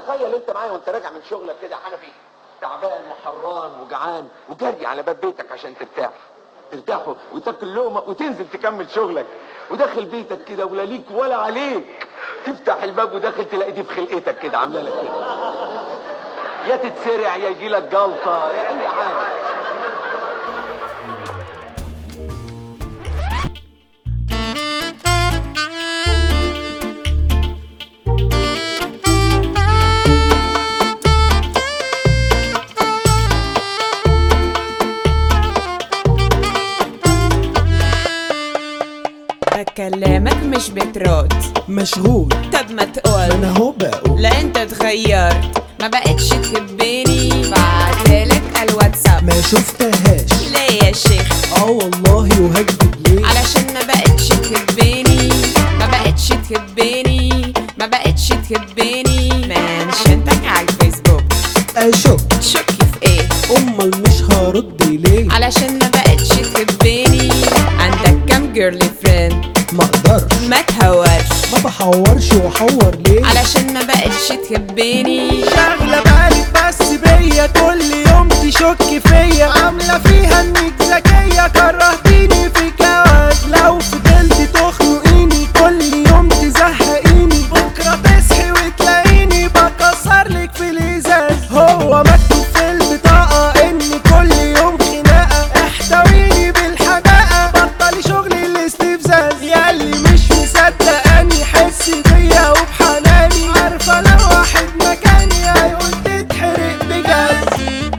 تخيل انت معايا وانت راجع من شغلك كده يا حنفي تعبان وحران وجعان وجري على باب بيتك عشان ترتاح ترتاح وتاكل لقمه وتنزل تكمل شغلك وداخل بيتك كده ولا ليك ولا عليك تفتح الباب وداخل تلاقي دي في خلقتك كده عامله لك كده يا تتسرع يا يجي لك جلطه يا اي حاجه بكلمك مش بترد مشغول طب ما تقول انا هو بقول لا انت اتغيرت ما بقتش تحبني بعتلك الواتساب ما شفتهاش ليه يا شيخ اه والله وهكدب ليه علشان ما بقتش تحبني ما بقتش تحبني ما بقتش تحبني منشنتك على الفيسبوك اشك شك في ايه امال مش هرد ليه علشان ما بقتش تحبني عندك كام جيرلي فريند ما اقدرش ما تهورش ما بحورش واحور ليه علشان ما بقتش تحبني شغلة بالك بس بيا كل يوم تشك فيا عاملة فيها انك ذكية كرهتيني في جواز لو فضلت تخنقيني كل يوم تزهقيني بكرة تصحي وتلاقيني بكسر لك في الازاز هو مكتوب في البطاقة ان كل يوم خناقة احتويني بالحداقة بطلي شغل الاستفزاز ياللي مش مصدقاني حس بيا وبحناني عارفة لو واحد مكاني هيقول تتحرق بجد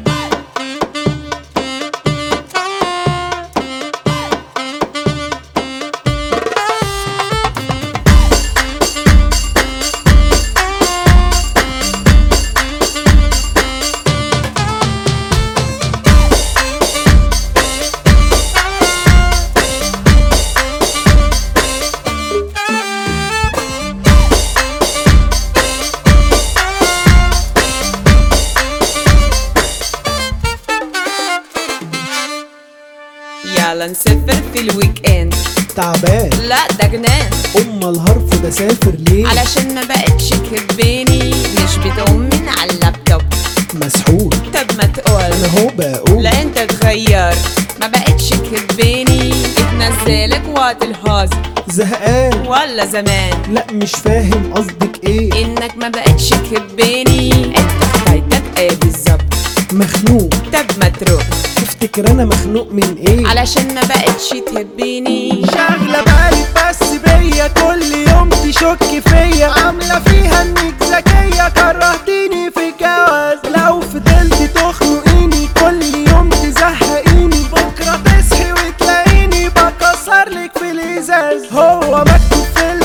يلا نسافر في الويك اند تعبان لا ده جنان امال هرفض اسافر ليه علشان ما بقتش تحبني مش بتقوم من على اللابتوب مسحول طب ما تقول انا هو بقول لا انت اتغير ما بقتش تحبني اتنزلك وقت الهزر زهقان ولا زمان لا مش فاهم قصدك ايه انك ما بقتش تحبني انت حكايتك ايه بالظبط مخنوق طب ما تروح تفتكر انا مخنوق من ايه علشان ما بقتش تحبني شغلة بالك بس بيا كل يوم تشك فيا عاملة فيها انك ذكية كرهتيني في جواز لو فضلت تخنقيني كل يوم تزهقيني بكرة تصحي وتلاقيني بكسر لك في الازاز هو مكتوب في